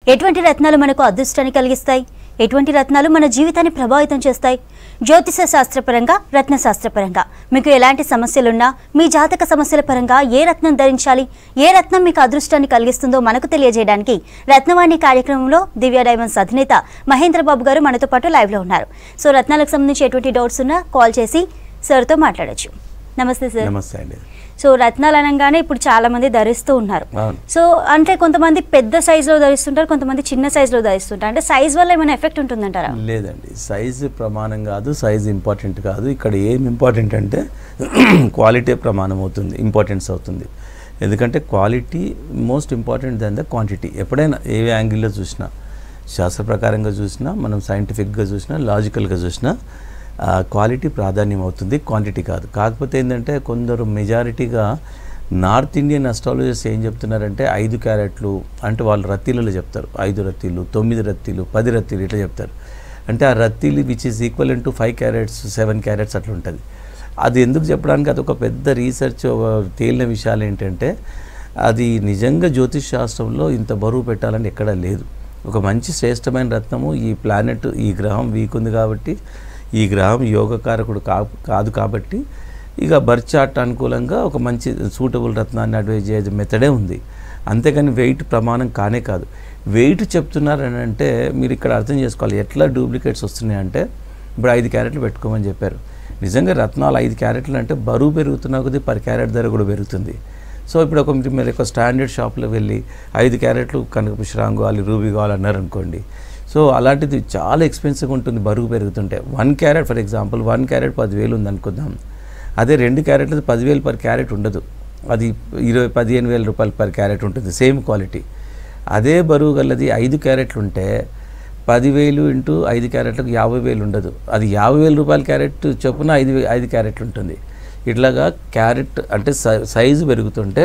ఎటువంటి రత్నాలు మనకు అదృష్టాన్ని కలిగిస్తాయి ఎటువంటి రత్నాలు మన జీవితాన్ని ప్రభావితం చేస్తాయి జ్యోతిష శాస్త్రపరంగా రత్న శాస్త్రపరంగా మీకు ఎలాంటి సమస్యలున్నా మీ జాతక సమస్యల పరంగా ఏ రత్నం ధరించాలి ఏ రత్నం మీకు అదృష్టాన్ని కలిగిస్తుందో మనకు తెలియజేయడానికి రత్నవాణి కార్యక్రమంలో దివ్య డైమండ్స్ అధినేత మహేంద్ర బాబు గారు మనతో పాటు లైవ్లో ఉన్నారు సో రత్నాలకు సంబంధించి ఎటువంటి డౌట్స్ ఉన్నా కాల్ చేసి సార్తో మాట్లాడొచ్చు నమస్తే సార్ నమస్తే అండి సో రత్నాలు అనగానే ఇప్పుడు చాలా మంది ధరిస్తూ ఉన్నారు అవును. సో అంటే కొంతమంది పెద్ద సైజులో ధరిస్తుంటారు కొంతమంది చిన్న సైజులో ధరిస్తుంటారు అంటే సైజ్ వల్ల ఏమైనా ఎఫెక్ట్ ఉంటుందంటారా లేదండి సైజు ప్రమాణం కాదు సైజు ఇంపార్టెంట్ కాదు ఇక్కడ ఏం ఇంపార్టెంట్ అంటే క్వాలిటీ ప్రమాణం అవుతుంది ఇంపార్టెన్స్ అవుతుంది ఎందుకంటే quality most important than the quantity ఎప్పుడైనా ఏ యాంగిల్లో చూసినా శాస్త్ర ప్రకారంగా చూసినా మనం సైంటిఫిక్గా చూసినా లాజికల్గా చూసినా క్వాలిటీ ప్రాధాన్యం అవుతుంది క్వాంటిటీ కాదు కాకపోతే ఏంటంటే కొందరు మెజారిటీగా నార్త్ ఇండియన్ అస్ట్రాలజర్స్ ఏం చెప్తున్నారంటే ఐదు క్యారెట్లు అంటే వాళ్ళు రత్తీలలో చెప్తారు ఐదు రత్తీలు తొమ్మిది రత్తీలు పది రత్తీలు ఇట్లా చెప్తారు అంటే ఆ రత్తీలు which is equal to five carats seven carats అట్లా ఉంటుంది అది ఎందుకు చెప్పడానికి అది ఒక పెద్ద రీసెర్చ్ ఒక తేలిన విషయాలు ఏంటంటే అది నిజంగా జ్యోతిష్ శాస్త్రంలో ఇంత బరువు పెట్టాలని ఎక్కడా లేదు ఒక మంచి శ్రేష్టమైన రత్నము ఈ ప్లానెట్ ఈ గ్రహం వీక్ ఉంది కాబట్టి ఈ గ్రహం యోగకారకుడు కా కాదు కాబట్టి ఇక బర్త్ చార్ట్ అనుకూలంగా ఒక మంచి సూటబుల్ రత్నాన్ని అడ్వైజ్ చేసే మెథడే ఉంది అంతేకాని వెయిట్ ప్రమాణం కానే కాదు వెయిట్ చెప్తున్నారని అంటే మీరు ఇక్కడ అర్థం చేసుకోవాలి ఎట్లా డూప్లికేట్స్ వస్తున్నాయి అంటే ఇప్పుడు ఐదు క్యారెట్లు పెట్టుకోమని చెప్పారు నిజంగా రత్నాలు ఐదు క్యారెట్లు అంటే బరువు పెరుగుతున్న కొద్దీ పర్ క్యారెట్ ధర కూడా పెరుగుతుంది సో ఇప్పుడు ఒక మీరు మీరు ఒక స్టాండర్డ్ షాప్లో వెళ్ళి ఐదు క్యారెట్లు కనక పుష్పరాంగు కావాలి రూబీ కావాలి అన్నారు అనుకోండి సో అలాంటిది చాలా ఎక్స్పెన్సివ్గా ఉంటుంది బరువు పెరుగుతుంటే one carat for example one carat పదివేలు ఉంది అనుకుందాం అదే రెండు క్యారెట్లు పదివేలు పర్ క్యారెట్ ఉండదు అది ఇరవై పదిహేను వేల రూపాయలు పర్ క్యారెట్ ఉంటుంది సేమ్ క్వాలిటీ అదే బరువు గలది ఐదు క్యారెట్లు ఉంటే పదివేలు ఇంటూ ఐదు క్యారెట్లకు యాభై వేలు ఉండదు అది యాభై వేల రూపాయల క్యారెట్ చొప్పున ఐదు వే- ఐదు క్యారెట్లు ఉంటుంది ఇట్లాగా క్యారెట్ అంటే సై- సైజు పెరుగుతుంటే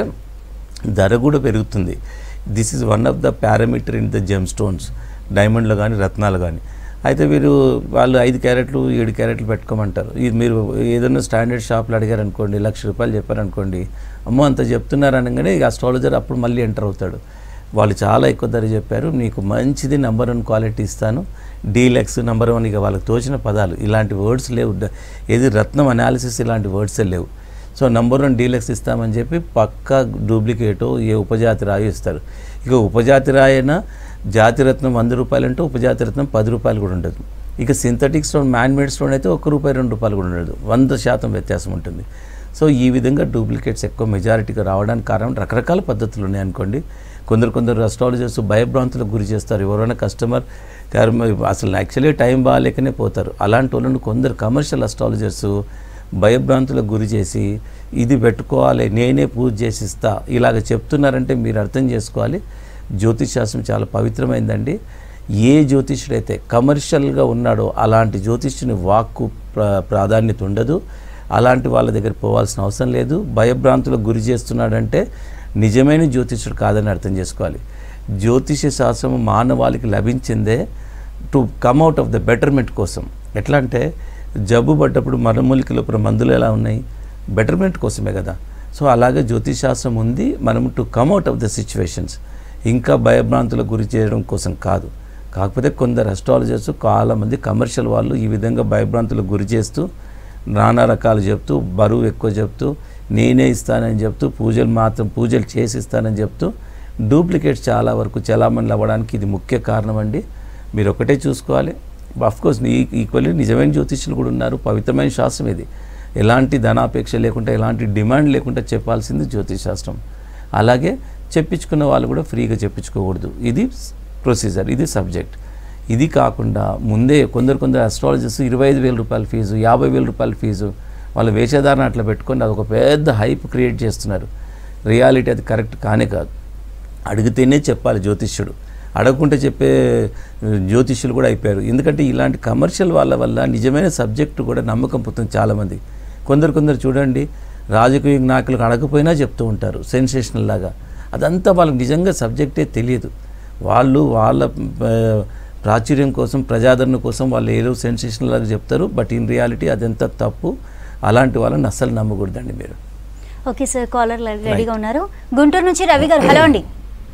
ధర కూడా పెరుగుతుంది this is one of the parameter in the gem stones డైమండ్లు కానీ రత్నాలు కానీ అయితే మీరు వాళ్ళు ఐదు క్యారెట్లు ఏడు క్యారెట్లు పెట్టుకోమంటారు ఇది మీరు ఏదైనా స్టాండర్డ్ షాప్లో అడిగారు అనుకోండి లక్ష రూపాయలు చెప్పారనుకోండి అమ్మో అంత చెప్తున్నారు అనగానే ఇక అస్ట్రాలజర్ అప్పుడు మళ్ళీ ఎంటర్ అవుతాడు వాళ్ళు చాలా ఎక్కువ ధర చెప్పారు నీకు మంచిది నెంబర్ వన్ క్వాలిటీ ఇస్తాను డీలెక్స్ నెంబర్ వన్ ఇక వాళ్ళకి తోచిన పదాలు ఇలాంటి వర్డ్స్ లేవు డ- ఏది రత్నం అనాలిసిస్ ఇలాంటి వర్డ్సే లేవు సో నంబర్ వన్ డీలక్స్ ఇస్తామని చెప్పి పక్కా డూప్లికేటో ఏ ఉపజాతి రాయి ఇస్తారు ఇక ఉపజాతి రాయి అయినా జాతిరత్నం వంద రూపాయలు అంటే ఉపజాతి రత్నం పది రూపాయలు కూడా ఉండదు ఇక సింథటిక్ స్టోన్ మ్యాన్మేడ్ స్టోన్ అయితే ఒక్క రూపాయి రెండు రూపాయలు కూడా ఉండదు వంద శాతం వ్యత్యాసం ఉంటుంది సో ఈ విధంగా డూప్లికేట్స్ ఎక్కువ మెజారిటీగా రావడానికి కారణం రకరకాల పద్ధతులు ఉన్నాయి అనుకోండి కొందరు కొందరు అస్ట్రాలజర్స్ భయభ్రాంతులకు గురి చేస్తారు ఎవరైనా కస్టమర్ కర్మ అసలు యాక్చువల్లీ టైం బాగాలేకనే పోతారు అలాంటి వాళ్ళని కొందరు కమర్షియల్ అస్ట్రాలజర్స్ భయభ్రాంతులకు గురి చేసి ఇది పెట్టుకోవాలి నేనే పూజ చేసి ఇస్తా ఇలాగ చెప్తున్నారంటే మీరు అర్థం చేసుకోవాలి జ్యోతిష్ శాస్త్రం చాలా పవిత్రమైందండి ఏ జ్యోతిష్యుడైతే కమర్షియల్గా ఉన్నాడో అలాంటి జ్యోతిష్యుని వాక్కు ప్ర ప్రాధాన్యత ఉండదు అలాంటి వాళ్ళ దగ్గర పోవాల్సిన అవసరం లేదు భయభ్రాంతులకు గురి చేస్తున్నాడంటే నిజమైన జ్యోతిష్యుడు కాదని అర్థం చేసుకోవాలి జ్యోతిష శాస్త్రం మానవాళికి లభించిందే to come out of the betterment కోసం ఎట్లా అంటే జబ్బు పడ్డప్పుడు మరమూలిక లోపల మందులు ఎలా ఉన్నాయి బెటర్మెంట్ కోసమే కదా సో అలాగే జ్యోతిష్ శాస్త్రం ఉంది మనం to come out of the situations ఇంకా భయభ్రాంతులకు గురి చేయడం కోసం కాదు కాకపోతే కొందరు అస్ట్రాలజర్స్ చాలామంది కమర్షియల్ వాళ్ళు ఈ విధంగా భయభ్రాంతులకు గురి చేస్తూ నానా రకాలు చెప్తూ బరువు ఎక్కువ చెప్తూ నేనే ఇస్తానని చెప్తూ పూజలు మాత్రం పూజలు చేసి ఇస్తానని చెప్తూ డూప్లికేట్స్ చాలా వరకు చలామణి అవ్వడానికి ఇది ముఖ్య కారణం అండి మీరు ఒకటే చూసుకోవాలి కోర్స్ ఈక్వల్లీ నిజమైన జ్యోతిష్యులు కూడా ఉన్నారు పవిత్రమైన శాస్త్రం ఇది ఎలాంటి ధనాపేక్ష లేకుండా ఎలాంటి డిమాండ్ లేకుండా చెప్పాల్సింది జ్యోతిష్ శాస్త్రం అలాగే చెప్పించుకున్న వాళ్ళు కూడా ఫ్రీగా చెప్పించుకోకూడదు ఇది ప్రొసీజర్ ఇది సబ్జెక్ట్ ఇది కాకుండా ముందే కొందరు కొందరు అస్ట్రాలజర్స్ ఇరవై ఐదు వేల రూపాయల ఫీజు యాభై వేల రూపాయల ఫీజు వాళ్ళ వేషధారణ అట్లా పెట్టుకొని అది ఒక పెద్ద హైప్ క్రియేట్ చేస్తున్నారు రియాలిటీ అది కరెక్ట్ కానే కాదు అడిగితేనే చెప్పాలి జ్యోతిష్యుడు అడగకుంటే చెప్పే జ్యోతిష్యులు కూడా అయిపోయారు ఎందుకంటే ఇలాంటి కమర్షియల్ వాళ్ళ వల్ల నిజమైన సబ్జెక్టు కూడా నమ్మకం పోతుంది చాలామంది కొందరు కొందరు చూడండి రాజకీయ నాయకులకు అడగపోయినా చెప్తూ ఉంటారు సెన్సేషనల్ లాగా అదంతా వాళ్ళకి నిజంగా సబ్జెక్టే తెలియదు వాళ్ళు వాళ్ళ ఆ, ప్రాచుర్యం కోసం ప్రజాదరణ కోసం వాళ్ళు ఏదో సెన్సేషనల్ లాగా చెప్తారు బట్ ఇన్ రియాలిటీ అదంతా తప్పు అలాంటి వాళ్ళని అస్సలు నమ్మకూడదండి మీరు ఓకే సార్ కాలర్ రెడీగా ఉన్నారు గుంటూరు నుంచి రవి గారు హలో అండి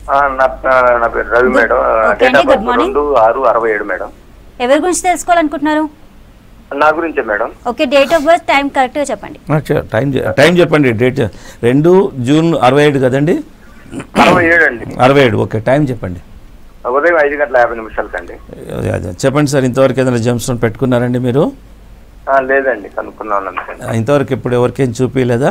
ఆ, నా ఆ, నా పేరు Ravi Good- madam okay date అండి, ఆఫ్ good బర్త్ morning. రెండు ఆరు అరవై ఏడు మేడం ఎవరి గురించి తెలుసుకోవాలనుకుంటున్నారు నా గురించే madam okay date of birth time కరెక్ట్గా చెప్పండి ఆ, చె- టైం చె- టైం చెప్పండి డేట్ చె- రెండు జూన్ అరవై ఏడు కదండి అరవై ఏడు అండి అరవై ఏడు ఓకే టైం చెప్పండి ఉదయం ఐదు గంటల యాభై నిమిషాలకండి అదే, అదే. చెప్పండి సార్ ఇంతవరకు ఏదైనా జంప్స్టోన్ పెట్టుకున్నారండి మీరు ఆ, లేదండి కనుక్కున్నాను అందుకని ఆ, ఇంతవరకు ఇప్పుడు ఎవరికేం చూపించలేదా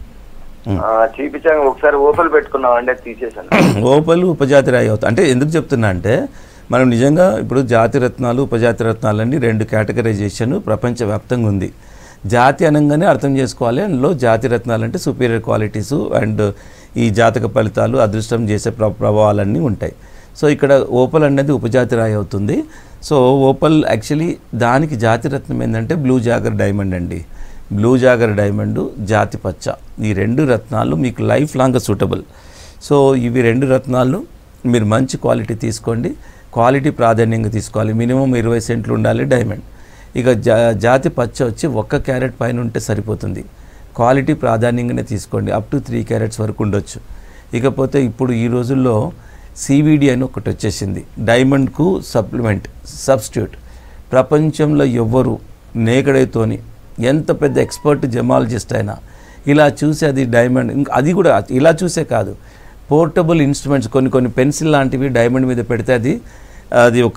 ఆ, చూపించాక ఒకసారి ఓపెల్ పెట్టుకున్నాం అండి అది తీసేశాను ఓపలు ఉపజాతి రాయి అవుతాయి అంటే ఎందుకు చెప్తున్నా అంటే మనం నిజంగా ఇప్పుడు జాతి రత్నాలు ఉపజాతి రత్నాలన్నీ రెండు కేటగరైజేషన్ ప్రపంచవ్యాప్తంగా ఉంది జాతి అనగానే అర్థం చేసుకోవాలి అందులో జాతి రత్నాలు అంటే సుపీరియర్ క్వాలిటీస్ అండ్ ఈ జాతక ఫలితాలు అదృష్టం చేసే ప్ర ప్రభావాలన్నీ ఉంటాయి సో ఇక్కడ ఓపల్ అనేది ఉపజాతి రాయి అవుతుంది సో ఓపల్ యాక్చువల్లీ దానికి జాతి రత్నం ఏంటంటే బ్లూ జాగర్ డైమండ్ అండి బ్లూ జాగర్ డైమండ్ జాతి పచ్చ ఈ రెండు రత్నాలు మీకు లైఫ్ లాంగ్ సూటబుల్ సో ఇవి రెండు రత్నాలు మీరు మంచి క్వాలిటీ తీసుకోండి క్వాలిటీ ప్రాధాన్యంగా తీసుకోవాలి మినిమం ఇరవై సెంట్లు ఉండాలి డైమండ్ ఇక జా జాతి పచ్చ వచ్చి ఒక్క క్యారెట్ పైన ఉంటే సరిపోతుంది క్వాలిటీ ప్రాధాన్యంగానే తీసుకోండి అప్ టు త్రీ క్యారెట్స్ వరకు ఉండొచ్చు ఇకపోతే ఇప్పుడు ఈ రోజుల్లో సివిడి అని ఒకటి వచ్చేసింది డైమండ్కు సప్లిమెంట్ సబ్స్టిట్యూట్ ప్రపంచంలో ఎవ్వరు నేకడైతోని ఎంత పెద్ద ఎక్స్పర్ట్ జమాలజిస్ట్ అయినా ఇలా చూసి అది డైమండ్ ఇంక అది కూడా ఇలా చూసే కాదు పోర్టబుల్ ఇన్స్ట్రుమెంట్స్ కొన్ని కొన్ని పెన్సిల్ లాంటివి డైమండ్ మీద పెడితే అది అది ఒక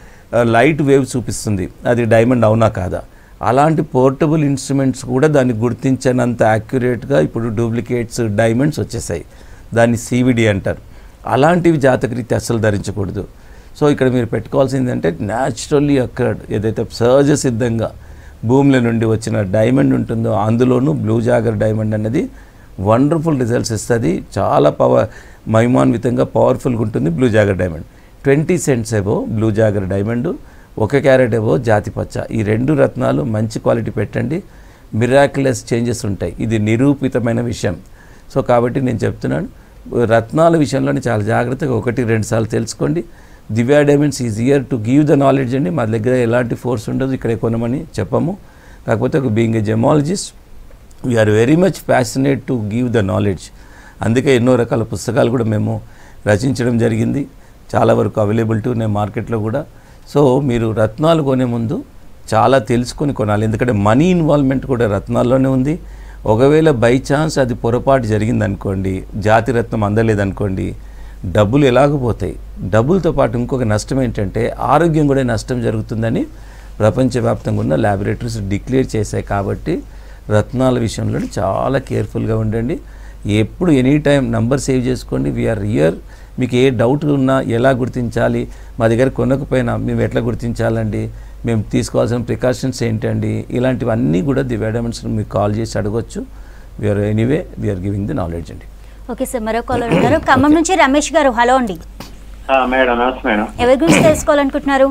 లైట్ వేవ్ చూపిస్తుంది అది డైమండ్ అవునా కాదా అలాంటి పోర్టబుల్ ఇన్స్ట్రుమెంట్స్ కూడా దాన్ని గుర్తించనంత యాక్యురేట్గా ఇప్పుడు డూప్లికేట్స్ డైమండ్స్ వచ్చేసాయి దాన్ని సివిడి అంటారు అలాంటివి జాతకరీతి అస్సలు ధరించకూడదు సో ఇక్కడ మీరు పెట్టుకోవాల్సింది అంటే న్యాచురల్లీ అక్కర్డ్ ఏదైతే సహజ సిద్ధంగా భూముల నుండి వచ్చిన డైమండ్ ఉంటుందో అందులోనూ బ్లూ జాగర్ డైమండ్ అనేది వండర్ఫుల్ రిజల్ట్స్ ఇస్తుంది చాలా పవర్ మహిమాన్వితంగా పవర్ఫుల్గా ఉంటుంది blue jager diamond twenty cents ఏవో బ్లూ జాగర్ డైమండ్ ఒక క్యారెట్ ఏవో జాతి పచ్చ ఈ రెండు రత్నాలు మంచి క్వాలిటీ పెట్టండి మిరాక్యులస్ చేంజెస్ ఉంటాయి ఇది నిరూపితమైన విషయం సో కాబట్టి నేను చెప్తున్నాను రత్నాల విషయంలోనే చాలా జాగ్రత్తగా ఒకటి రెండు సార్లు తెలుసుకోండి Divya Diamonds is here to give the knowledge అండి మా దగ్గర ఎలాంటి ఫోర్స్ ఉండదు ఇక్కడ కొనమని చెప్పము కాకపోతే ఒక being a gemologist we are very much passionate to give the knowledge అందుకే ఎన్నో రకాల పుస్తకాలు కూడా మేము రచించడం జరిగింది చాలా వరకు అవైలబిలిటీ ఉన్నాయి మార్కెట్లో కూడా సో మీరు రత్నాలు కొనే ముందు చాలా తెలుసుకొని కొనాలి ఎందుకంటే మనీ ఇన్వాల్వ్మెంట్ కూడా రత్నాల్లోనే ఉంది ఒకవేళ బై ఛాన్స్ అది పొరపాటు జరిగిందనుకోండి జాతి రత్నం అందలేదనుకోండి డబ్బులు ఎలాగపోతాయి డబ్బులతో పాటు ఇంకొక నష్టం ఏంటంటే ఆరోగ్యం కూడా నష్టం జరుగుతుందని ప్రపంచవ్యాప్తంగా ఉన్న ల్యాబొరేటరీస్ డిక్లేర్ చేశాయి కాబట్టి రత్నాల విషయంలో చాలా కేర్ఫుల్గా ఉండండి ఎప్పుడు ఎనీ టైం నంబర్ సేవ్ చేసుకోండి వీఆర్ ఇయర్ మీకు ఏ డౌట్ ఉన్నా ఎలా గుర్తించాలి మా దగ్గర కొనకపోయినా మేము ఎట్లా గుర్తించాలండి మేము తీసుకోవాల్సిన ప్రికాషన్స్ ఏంటండి ఇలాంటివన్నీ కూడా ది డైమండ్స్ మీకు కాల్ చేసి అడగొచ్చు we are anyway we are giving the knowledge అండి ఓకే సార్ మరో కాలర్ ఉన్నారు ఖమ్మం నుంచి రమేష్ గారు హలో అండి ఆ, మేడం నమస్తే మేడం ఎవరి గురించి తెలుసుకోవాలనుకుంటున్నారు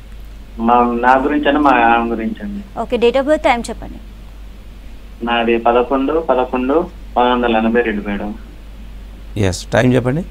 మా నా గురించి అండి మా ఆమె గురించి అండి okay date of birth time చెప్పండి నాది పదకొండు పదకొండు పంతొమ్మిది వందల ఎనభై రెండు మేడం ఎస్ టైం చెప్పండి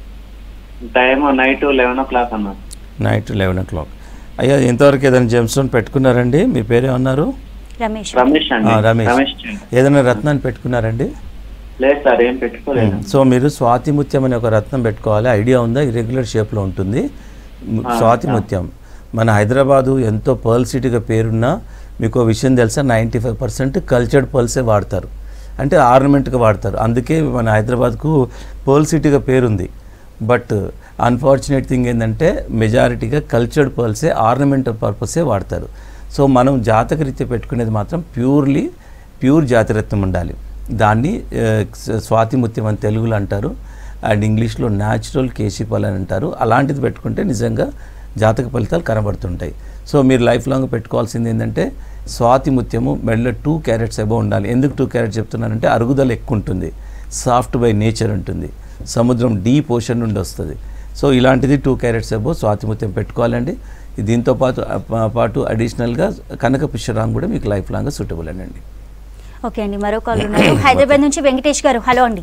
time night eleven o'clock అన్న నైట్ లెవెన్ ఓ క్లాక్ అయ్యా ఎంతవరకు ఏదైనా జెమ్స్టోన్ పెట్టుకున్నారండి మీ పేరేమన్నారు రమేష్ రమేష్ అండి ఆ, రమేష్ రమేష్ అండి. ఏదైనా రత్నాన్ని పెట్టుకున్నారండి లేదు సార్ ఏం పెట్టుకోలేదు సో మీరు స్వాతి ముత్యం అనే ఒక రత్నం పెట్టుకోవాలి ఐడియా ఉందా ఇరెగ్యులర్ షేప్లో ఉంటుంది ము- స్వాతి ముత్యం మన హైదరాబాదు ఎంతో పర్ల్ సిటీగా పేరున్నా మీకు ఓ విషయం తెలుసా నైంటీ ఫైవ్ పర్సెంట్ కల్చర్డ్ పర్ల్సే వాడతారు అంటే ఆర్నమెంట్గా వాడతారు అందుకే మన హైదరాబాద్కు పర్ల్ సిటీగా పేరుంది బట్ అన్ఫార్చునేట్ థింగ్ ఏంటంటే మెజారిటీగా కల్చర్డ్ పర్ల్సే ఆర్నమెంటల్ పర్పసే వాడతారు సో మనం జాతక రీత్యా పెట్టుకునేది మాత్రం ప్యూర్లీ ప్యూర్ జాతిరత్నం ఉండాలి దాన్ని ఆ, స- స్వాతిముత్యం అని తెలుగులో అంటారు అండ్ ఇంగ్లీష్లో న్యాచురల్ కేశీపాల్ అని అంటారు అలాంటిది పెట్టుకుంటే నిజంగా జాతక ఫలితాలు కనబడుతుంటాయి సో మీరు లైఫ్ లాంగ్ పెట్టుకోవాల్సింది ఏంటంటే స్వాతి ముత్యము మెడలో టూ క్యారెట్స్ ఎబో ఉండాలి ఎందుకు టూ క్యారెట్స్ చెప్తున్నానంటే అరుగుదల ఎక్కువ ఉంటుంది సాఫ్ట్ బై నేచర్ ఉంటుంది సముద్రం డీప్ ఓషన్ నుండి వస్తుంది సో ఇలాంటిది టూ క్యారెట్స్ ఎబో స్వాతిముత్యం పెట్టుకోవాలండి దీంతో పాటు ఆ, పాటు అడిషనల్గా కనక పుష్యరాం కూడా మీకు లైఫ్ లాంగ్ సూటబుల్ అండి ఓకే అండి మరో కాల్ ఉన్నారు హైదరాబాద్ నుంచి వెంకటేష్ గారు హలో అండి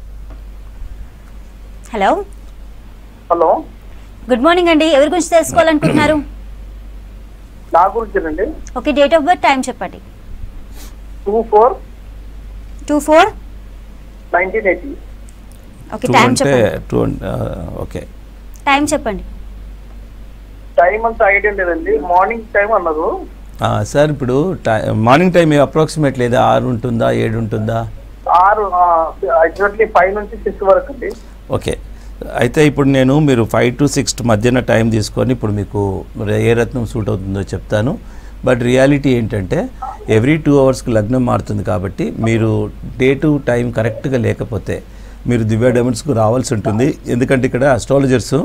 హలో హలో గుడ్ మార్నింగ్ అండి ఎవరి గురించి తెలుసుకోవాలనుకుంటున్నారు నా గురించేనండి okay date of birth time చెప్పండి two four two four nineteen eighty okay two time అంటే చెప్పండి టూ ఓకే టైం చెప్పండి టైం అంతా ఐడియా లేదండి మార్నింగ్ టైం అన్నారు ఆ, సార్ ఇప్పుడు టై మార్నింగ్ టైం అప్రాక్సిమేట్ లేదా ఆరు ఉంటుందా ఏడు ఉంటుందా ఆరు ఎగ్జాక్ట్లీ ఫైవ్ నుంచి సిక్స్ వరకు అండి ఓకే అయితే ఇప్పుడు నేను మీరు ఫైవ్ టు సిక్స్ మధ్యన టైం తీసుకొని ఇప్పుడు మీకు ఏ రత్నం సూట్ అవుతుందో చెప్తాను బట్ రియాలిటీ ఏంటంటే ఎవ్రీ టూ అవర్స్కి లగ్నం మారుతుంది కాబట్టి మీరు డే టు టైం కరెక్ట్గా లేకపోతే మీరు దివ్య డైమండ్స్కు రావాల్సి ఉంటుంది ఎందుకంటే ఇక్కడ అస్ట్రాలజర్స్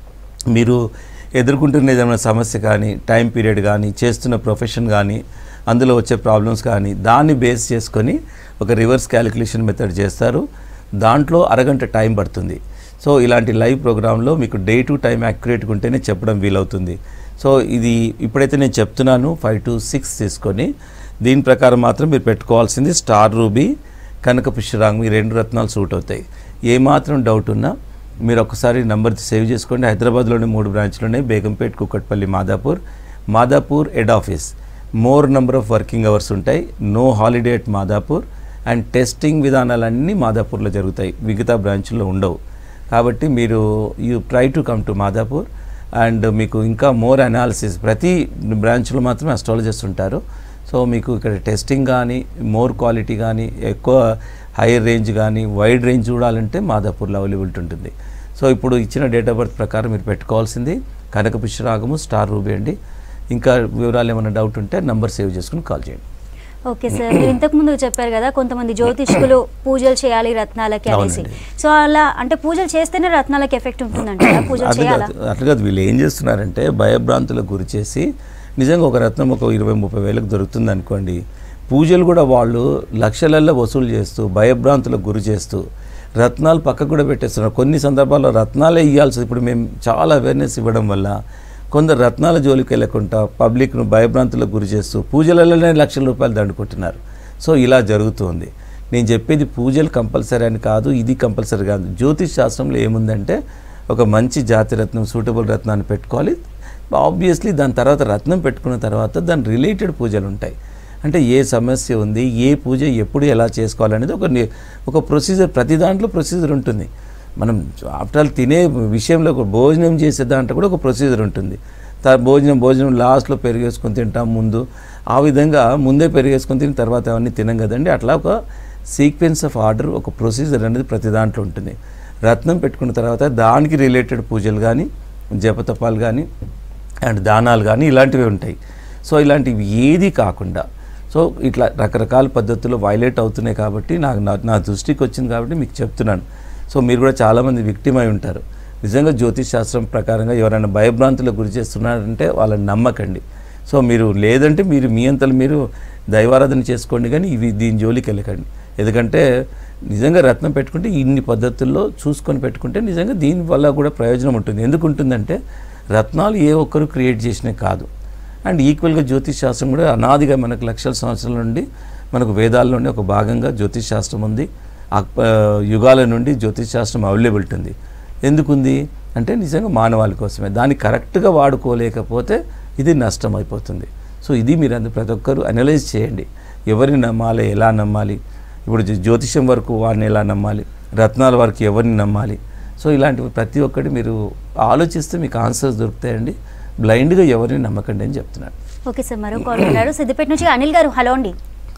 మీరు ఎదుర్కొంటున్న ఏదైనా సమస్య కానీ టైం పీరియడ్ కానీ చేస్తున్న ప్రొఫెషన్ కానీ అందులో వచ్చే ప్రాబ్లమ్స్ కానీ దాన్ని బేస్ చేసుకొని ఒక రివర్స్ క్యాలిక్యులేషన్ మెథడ్ చేస్తారు దాంట్లో అరగంట టైం పడుతుంది సో ఇలాంటి లైవ్ ప్రోగ్రాంలో మీకు డే టు టైం యాక్యురేట్గా ఉంటేనే చెప్పడం వీలవుతుంది సో ఇది ఇప్పుడైతే నేను చెప్తున్నాను ఫైవ్ టు సిక్స్ తీసుకొని దీని ప్రకారం మాత్రం మీరు పెట్టుకోవాల్సింది స్టార్ రూబీ కనక పుష్యరాంగ్ ఈ రెండు రత్నాలు సూట్ అవుతాయి ఏమాత్రం డౌట్ ఉన్నా మీరు ఒకసారి నంబర్ సేవ్ చేసుకోండి హైదరాబాద్లోని మూడు బ్రాంచ్లు ఉన్నాయి Begumpet Kukatpally Madhapur Madhapur head office more number of working hours ఉంటాయి no holiday at Madhapur and testing విధానాలన్నీ మాదాపూర్లో జరుగుతాయి మిగతా బ్రాంచ్లో ఉండవు కాబట్టి మీరు you try to come to Madhapur and మీకు ఇంకా మోర్ అనాలిసిస్ ప్రతి బ్రాంచ్లో మాత్రమే అస్ట్రాలజర్స్ ఉంటారు సో మీకు ఇక్కడ టెస్టింగ్ కానీ మోర్ క్వాలిటీ కానీ ఎక్కువ హైయర్ రేంజ్ కానీ వైడ్ రేంజ్ చూడాలంటే మాదాపూర్లో అవైలబిలిటీ ఉంటుంది సో ఇప్పుడు ఇచ్చిన డేట్ ఆఫ్ బర్త్ ప్రకారం మీరు పెట్టుకోవాల్సింది కనక పుష్యరాగము స్టార్ రూబీ అండి ఇంకా వివరాలు ఏమైనా డౌట్ ఉంటే నంబర్ సేవ్ చేసుకుని కాల్ చేయండి ఓకే సార్ మీరు ఇంతకు ముందు చెప్పారు కదా కొంతమంది జ్యోతిష్కులు పూజలు చేయాలి రత్నాలకి అనేసి అవునండి. సో అలా అంటే పూజలు చేస్తేనే రత్నాలకి ఎఫెక్ట్ ఉంటుందంట పూజలు అట్లా చేయాలా కాదు అట్లా కాదు వీళ్ళు ఏం చేస్తున్నారంటే భయభ్రాంతులకు గురి చేసి నిజంగా ఒక రత్నం ఒక ఇరవై ముప్పై వేలకు దొరుకుతుంది అనుకోండి పూజలు కూడా వాళ్ళు లక్షలల్లో వసూలు చేస్తూ భయభ్రాంతులకు గురి చేస్తూ రత్నాలు పక్కకు కూడా పెట్టేస్తున్నారు కొన్ని సందర్భాల్లో రత్నాలే ఇవ్వాల్సి ఇప్పుడు మేము చాలా అవేర్నెస్ ఇవ్వడం వల్ల కొందరు రత్నాల జోలికి వెళ్ళకుండా పబ్లిక్ను భయభ్రాంతులకు గురి చేస్తూ పూజలలోనే లక్షల రూపాయలు దండుకుంటున్నారు సో ఇలా జరుగుతుంది నేను చెప్పేది పూజలు కంపల్సరీ అని కాదు ఇది కంపల్సరీ కాదు జ్యోతిష్ శాస్త్రంలో ఏముందంటే ఒక మంచి జాతి రత్నం సూటబుల్ రత్నాన్ని పెట్టుకోవాలి ఆబ్వియస్లీ దాని తర్వాత రత్నం పెట్టుకున్న తర్వాత దాని రిలేటెడ్ పూజలు ఉంటాయి అంటే ఏ సమస్య ఉంది ఏ పూజ ఎప్పుడు ఎలా చేసుకోవాలనేది ఒక ని- ఒక ప్రొసీజర్ ప్రతి దాంట్లో ప్రొసీజర్ ఉంటుంది మనం ఆఫ్టర్ ఆల్ తినే విషయంలో ఒక భోజనం చేసే దాంట్లో కూడా ఒక ప్రొసీజర్ ఉంటుంది త- భోజనం భోజనం లాస్ట్లో పెరిగేసుకొని తింటాం ముందు ఆ విధంగా ముందే పెరిగేసుకొని తిని తర్వాత అవన్నీ తినం కదండి అట్లా ఒక సీక్వెన్స్ ఆఫ్ ఆర్డర్ ఒక ప్రొసీజర్ అనేది ప్రతి దాంట్లో ఉంటుంది రత్నం పెట్టుకున్న తర్వాత దానికి రిలేటెడ్ పూజలు కానీ జపతపాలు కానీ అండ్ దానాలు కానీ ఇలాంటివి ఉంటాయి సో ఇలాంటివి ఏది కాకుండా సో ఇట్లా రకరకాల పద్ధతుల్లో వైలేట్ అవుతున్నాయి కాబట్టి నాకు నా నా దృష్టికి వచ్చింది కాబట్టి మీకు చెప్తున్నాను సో మీరు కూడా చాలామంది విక్టిమ్ అయి ఉంటారు నిజంగా జ్యోతిష్ శాస్త్రం ప్రకారంగా ఎవరైనా భయభ్రాంతులకు గురి చేస్తున్నారంటే వాళ్ళని నమ్మకండి సో మీరు లేదంటే మీరు మీ అంతలు మీరు దైవారాధన చేసుకోండి కానీ ఇవి దీని జోలికి వెళ్ళకండి ఎందుకంటే నిజంగా రత్నం పెట్టుకుంటే ఇన్ని పద్ధతుల్లో చూసుకొని పెట్టుకుంటే నిజంగా దీనివల్ల కూడా ప్రయోజనం ఉంటుంది ఎందుకు ఉంటుందంటే రత్నాలు ఏ ఒక్కరు క్రియేట్ చేసినవి కాదు అండ్ ఈక్వల్గా జ్యోతిష్ శాస్త్రం కూడా అనాదిగా మనకు లక్షల సంవత్సరాల నుండి మనకు వేదాల్లోనే ఒక భాగంగా జ్యోతిష్ శాస్త్రం ఉంది అక్- ఆ, యుగాల నుండి జ్యోతిష్ శాస్త్రం అవైలబిలిటీ ఉంది ఎందుకుంది అంటే నిజంగా మానవాళి కోసమే దాన్ని కరెక్ట్గా వాడుకోలేకపోతే ఇది నష్టం అయిపోతుంది సో ఇది మీరు అందు ప్రతి ఒక్కరు అనలైజ్ చేయండి ఎవరిని నమ్మాలి ఎలా నమ్మాలి ఇప్పుడు జ్యో- జ్యోతిషం వరకు వారిని ఎలా నమ్మాలి రత్నాల వరకు ఎవరిని నమ్మాలి సో ఇలాంటివి ప్రతి ఒక్కటి మీరు ఆలోచిస్తే మీకు ఆన్సర్స్ దొరుకుతాయండి బ్లైండ్గా ఎవరిని నమ్మకండి అని చెప్తున్నాను ఓకే సార్ మరో కాల్ వెళ్ళారు సిద్దిపేట నుంచి అనిల్ గారు హలో అండి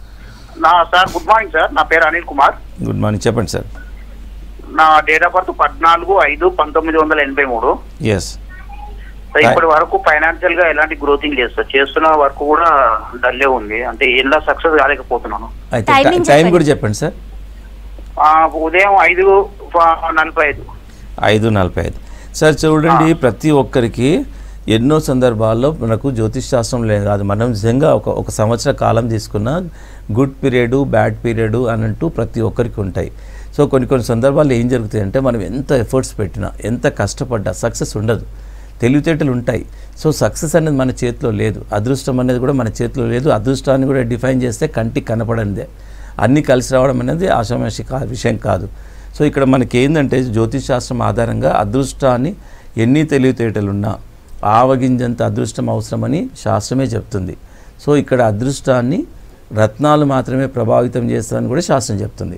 నా సార్ గుడ్ మార్నింగ్ సార్ నా పేరు అనిల్ కుమార్ గుడ్ మార్నింగ్ చెప్పండి సార్ నా డేట్ ఆఫ్ బర్త్ పద్నాలుగు ఐదు పంతొమ్మిది వందల ఎనభై మూడు ఎస్ సో ఇప్పటి వరకు ఫైనాన్షియల్ గా ఎలాంటి గ్రోతింగ్ లేదు సార్ చేస్తున్న వర్క్ కూడా డల్లే ఉంది అంటే ఎలా సక్సెస్ కాలేకపోతున్నాను అయితే Timing టైం చెప్పండి. కూడా చెప్పండి సార్ ఆ, ఉదయం ఐదు ఫ- నలభై ఐదు ఐదు నలభై ఐదు సార్ చూడండి ప్రతి ఒక్కరికి ఎన్నో సందర్భాల్లో మనకు జ్యోతిష్ శాస్త్రం లేదు కాదు మనం నిజంగా ఒక ఒక సంవత్సర కాలం తీసుకున్న గుడ్ పీరియడ్ బ్యాడ్ పీరియడ్ అని అంటూ ప్రతి ఒక్కరికి ఉంటాయి సో కొన్ని కొన్ని సందర్భాల్లో ఏం జరుగుతాయంటే మనం ఎంత ఎఫర్ట్స్ పెట్టినా ఎంత కష్టపడ్డా సక్సెస్ ఉండదు తెలివితేటలు ఉంటాయి సో సక్సెస్ అనేది మన చేతిలో లేదు అదృష్టం అనేది కూడా మన చేతిలో లేదు అదృష్టాన్ని కూడా డిఫైన్ చేస్తే కంటికి కనపడందే అన్నీ కలిసి రావడం అనేది ఆషామాషి కా విషయం కాదు సో ఇక్కడ మనకి ఏంటంటే జ్యోతిష్ శాస్త్రం ఆధారంగా అదృష్టాన్ని ఎన్ని తెలివితేటలున్నా ఆవగింజంత అదృష్టం అవసరమని శాస్త్రమే చెప్తుంది సో ఇక్కడ అదృష్టాన్ని రత్నాలు మాత్రమే ప్రభావితం చేస్తుందని కూడా శాస్త్రం చెప్తుంది